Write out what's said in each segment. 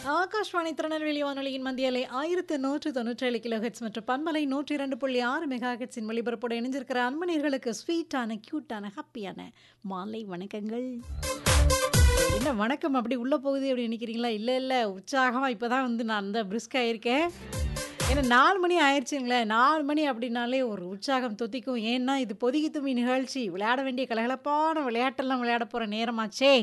ஆகாஷ்வாணி திருநெல்வேலி வானொலியின் மத்தியலை ஆயிரத்து நூற்று தொண்ணூற்றேழு கிலோ ஹெட்ஸ் மற்றும் பண்பலை நூற்றி இரண்டு புள்ளி ஆறு மெகா ஹெட்ஸின் ஒளிபரப்போடு இணைஞ்சிருக்கிற அன்பனீர்களுக்கு ஸ்வீட்டான க்யூட்டான ஹாப்பியான மாலை வணக்கங்கள் என்ன வணக்கம் அப்படி உள்ளே போகுது அப்படி நினைக்கிறீங்களா இல்லை இல்லை உற்சாகமாக இப்போ தான் வந்து நான் அந்த பிரிஸ்காக இருக்கேன் ஏன்னா நாலு மணி ஆயிடுச்சுங்களே நாலு மணி அப்படின்னாலே ஒரு உற்சாகம் தொத்திக்கும் ஏன்னா இது பொதுகி தும்பி நிகழ்ச்சி விளையாட வேண்டிய கலகலப்பான விளையாட்டெல்லாம் விளையாட போகிற நேரமாச்சே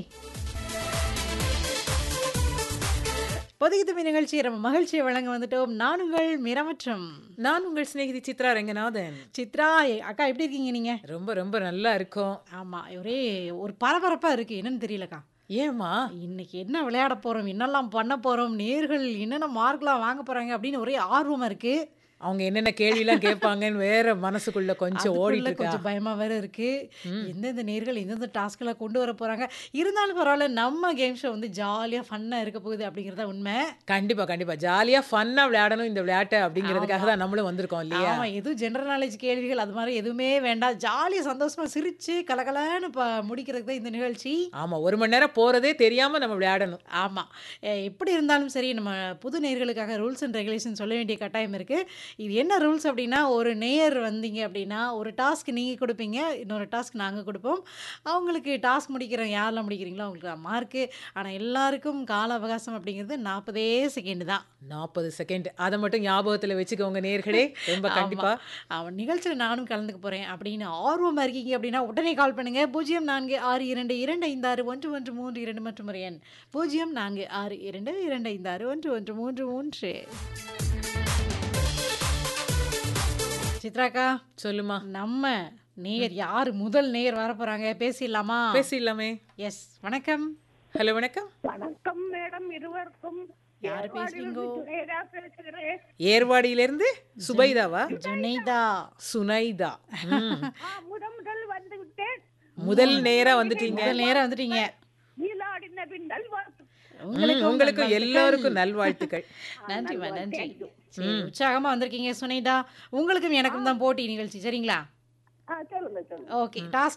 பொதுகி தும்பி நிகழ்ச்சி நம்ம மகிழ்ச்சியை வழங்க வந்துட்டோம் நானுங்கள் மிரமற்றம் நான் உங்கள் சிநேகிதி சித்ரா ரங்கநாதன் சித்ரா எ- அக்கா எப்படி இருக்கீங்க நீங்க ரொம்ப ரொம்ப நல்லா இருக்கும் ஆமா ஒரே ஒரு பரபரப்பா இருக்கு என்னன்னு தெரியலக்கா ஏமா இன்னைக்கு என்ன விளையாட போறோம் என்னெல்லாம் பண்ண போறோம் நேர்கள் என்னென்ன மார்க்லாம் வாங்க போறாங்க அப்படின்னு ஒரே ஆர்வமா இருக்கு அவங்க என்னென்ன கேள்விலாம் கேட்பாங்கன்னு வேற மனசுக்குள்ள கொஞ்சம் அதுக்குள்ள ஓடிட்டு இருக்கா கொஞ்சம் பயமா வேற இருக்கு எந்தெந்த நேர்கள் எந்தெந்த டாஸ்க்ல கொண்டு வர போறாங்க இருந்தாலும் பரவாயில்ல நம்ம கேம் ஷோ வந்து ஜாலியா ஃபன்னா இருக்க போகுது அப்படிங்கறத உண்மை கண்டிப்பா கண்டிப்பா ஜாலியா ஃபன்னா விளையாடணும் இந்த விளையாட்டை அப்படிங்கிறதுக்காக தான் நம்மளும் வந்திருக்கோம் இல்லையா ஆமா எதுவும் ஜெனரல் நாலேஜ் கேள்விகள் அது மாதிரி எதுவுமே வேண்டாம் ஜாலியா சந்தோஷமா சிரிச்சு கலகலன்னு ப முடிக்கிறதுக்கு தான் இந்த நிகழ்ச்சி ஆமா ஒரு மணி நேரம் போறதே தெரியாம நம்ம விளையாடணும் ஆமாம் எப்படி இருந்தாலும் சரி நம்ம புது நேயர்களுக்காக ரூல்ஸ் அண்ட் ரெகுலேஷன் சொல்ல வேண்டிய கட்டாயம் இருக்குது இது என்ன ரூல்ஸ் அப்படின்னா ஒரு நேயர் வந்தீங்க அப்படின்னா ஒரு டாஸ்க் நீங்கள் கொடுப்பீங்க இன்னொரு டாஸ்க் நாங்கள் கொடுப்போம் அவங்களுக்கு டாஸ்க் முடிக்கிறோம் யாரெல்லாம் முடிக்கிறீங்களோ அவங்களுக்கு மார்க்கு ஆனால் எல்லாருக்கும் கால அவகாசம் அப்படிங்கிறது நாற்பதே செகண்ட் தான் நாற்பது செகண்ட் அதை மட்டும் ஞாபகத்துல வச்சுக்கோங்க நேர்களே ரொம்ப கண்டிப்பா அவன் நிகழ்ச்சியில் நானும் கலந்துக்க போகிறேன் அப்படின்னு ஆர்வமாக இருக்கீங்க அப்படின்னா உடனே கால் பண்ணுங்க பூஜ்ஜியம் நான்கு ஆறு இரண்டு இரண்டு ஐந்து ஆறு ஒன்று ஒன்று மூன்று இரண்டு மற்றும் ஒரு எண் பூஜ்ஜியம் நான்கு ஆறு இரண்டு இரண்டு ஐந்து ஆறு ஒன்று ஒன்று மூன்று மூன்று சித்ராக்கா சொல்லுமா நம்ம நேயர் யார் முதல் நேயர் வர போறாங்க பேசிடலாமா பேசிடலாமே எஸ் வணக்கம் ஹலோ வணக்கம் வணக்கம் மேடம் இருவருக்கும் யாரு பேசுறீங்கோ? சுரேதா பேசுகிறேன் ஏர்வாடியிலிருந்து சுபைதாவா ஜுனைதா சுனைதா ம். ஆ, முதல் முதல் வந்து விட்டேன் முதல் நேரா வந்துட்டீங்க முதல் நேரம் வந்துட்டீங்க நீலாடின பின்னல் வாழ்த்து ம், உங்களுக்கு எல்லாருக்கும் நல்வாழ்த்துக்கள் நன்றிமா நன்றி சரி உற்சாகமா வந்திருக்கீங்க சுனைதா உங்களுக்கும் எனக்கும் தான் போட்டி நிகழ்ச்சி சரிங்களா ஆ சொல்லுங்க சொல்லுங்க ஓகே டாஸ்க்